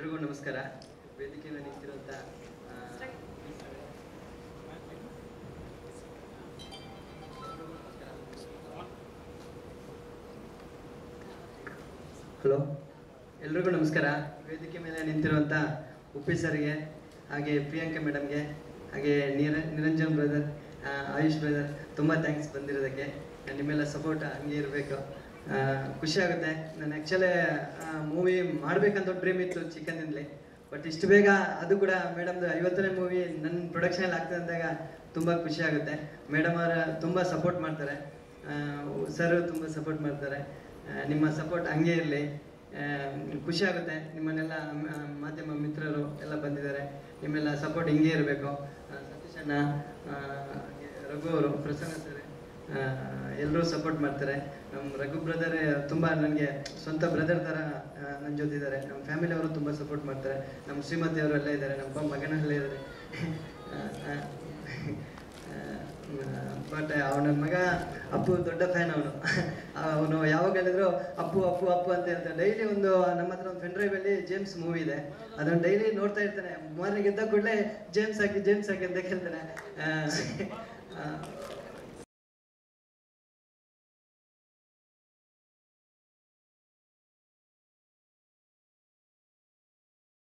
ಎಲ್ರಿಗೂ ನಮಸ್ಕಾರ ವೇದಿಕೆ ಮೇಲೆ ನಿಂತಿರುವಂಥ ಆ, ಹಲೋ ಎಲ್ರಿಗೂ ನಮಸ್ಕಾರ ವೇದಿಕೆ ಮೇಲೆ ನಿಂತಿರುವಂಥ ಉಪ್ಪಿ ಸರ್ಗೆ ಹಾಗೆ ಪ್ರಿಯಾಂಕಾ ಮೇಡಮ್ಗೆ ಹಾಗೆ ನಿರ ನಿರಂಜನ್ ಬ್ರದರ್ ಆಯುಷ್ ಬ್ರದರ್ ತುಂಬ ಥ್ಯಾಂಕ್ಸ್ ಬಂದಿರೋದಕ್ಕೆ ನಿಮ್ಮೆಲ್ಲ ಸಪೋರ್ಟ್ ಹಂಗೆ ಇರಬೇಕು ಖುಷಿ ಆಗುತ್ತೆ ನಾನು ಆ್ಯಕ್ಚುಲಿ ಮೂವಿ ಮಾಡ್ಬೇಕಂತ ಡ್ರೀಮ್ ಇತ್ತು ಚಿಕ್ಕಂದಿಂದಲೇ ಬಟ್ ಇಷ್ಟು ಬೇಗ ಅದು ಕೂಡ ಮೇಡಮ್ದು ಐವತ್ತನೇ ಮೂವಿ ನನ್ನ ಪ್ರೊಡಕ್ಷನಲ್ಲಿ ಆಗ್ತದೆ ಅಂದಾಗ ತುಂಬ ಖುಷಿ ಆಗುತ್ತೆ ಮೇಡಮ್ ಅವರ ತುಂಬ ಸಪೋರ್ಟ್ ಮಾಡ್ತಾರೆ ಸರ್ ತುಂಬ ಸಪೋರ್ಟ್ ಮಾಡ್ತಾರೆ ಆ, ನಿಮ್ಮ ಸಪೋರ್ಟ್ ಹಂಗೆ ಇರಲಿ ಖುಷಿ ಆಗುತ್ತೆ ನಿಮ್ಮನ್ನೆಲ್ಲ ಮ- ಮಾಧ್ಯಮ ಮಿತ್ರರು ಎಲ್ಲ ಬಂದಿದ್ದಾರೆ ನಿಮ್ಮೆಲ್ಲ ಸಪೋರ್ಟ್ ಹಿಂಗೆ ಇರಬೇಕು ಸತೀಶ್ ಅಣ್ಣ ಆ, ಹಾಗೆ ರಘು ಅವರು ಪ್ರಸನ್ನ ಸರ್ ಎಲ್ಲರೂ ಸಪೋರ್ಟ್ ಮಾಡ್ತಾರೆ ನಮ್ಮ ರಘು ಬ್ರದರ್ ತುಂಬ ನನಗೆ ಸ್ವಂತ ಬ್ರದರ್ ಥರ ನನ್ನ ಜೊತೆ ಇದ್ದಾರೆ ನಮ್ಮ ಫ್ಯಾಮಿಲಿ ಅವರು ತುಂಬ ಸಪೋರ್ಟ್ ಮಾಡ್ತಾರೆ ನಮ್ಮ ಶ್ರೀಮತಿ ಅವರು ಎಲ್ಲ ಇದ್ದಾರೆ ನಮ್ಮ ಮಗನಲ್ಲೇ ಇದ್ದಾರೆ ಬಟ್ ಅವನ ಮಗ ಅಪ್ಪು ದೊಡ್ಡ ಫ್ಯಾನ್ ಅವನು ಅವನು ಯಾವಾಗ ಹೇಳಿದ್ರು ಅಪ್ಪು ಅಪ್ಪು ಅಪ್ಪು ಅಂತ ಹೇಳ್ತಾನೆ ಡೈಲಿ ಒಂದು ನಮ್ಮ ಹತ್ರ ಒಂದು ಪೆನ್ ಡ್ರೈವ್ ಅಲ್ಲಿ ಜೇಮ್ಸ್ ಮೂವಿ ಇದೆ ಅದನ್ನ ಡೈಲಿ ನೋಡ್ತಾ ಇರ್ತಾನೆ ಮಾರ್ನಿಂಗ್ ಎದ್ದ ಕೂಡಲೇ ಜೇಮ್ಸ್ ಹಾಕಿ ಜೇಮ್ಸ್ ಹಾಕಿ ಅಂತ ಕೇಳ್ತಾನೆ ಆ, ಆ,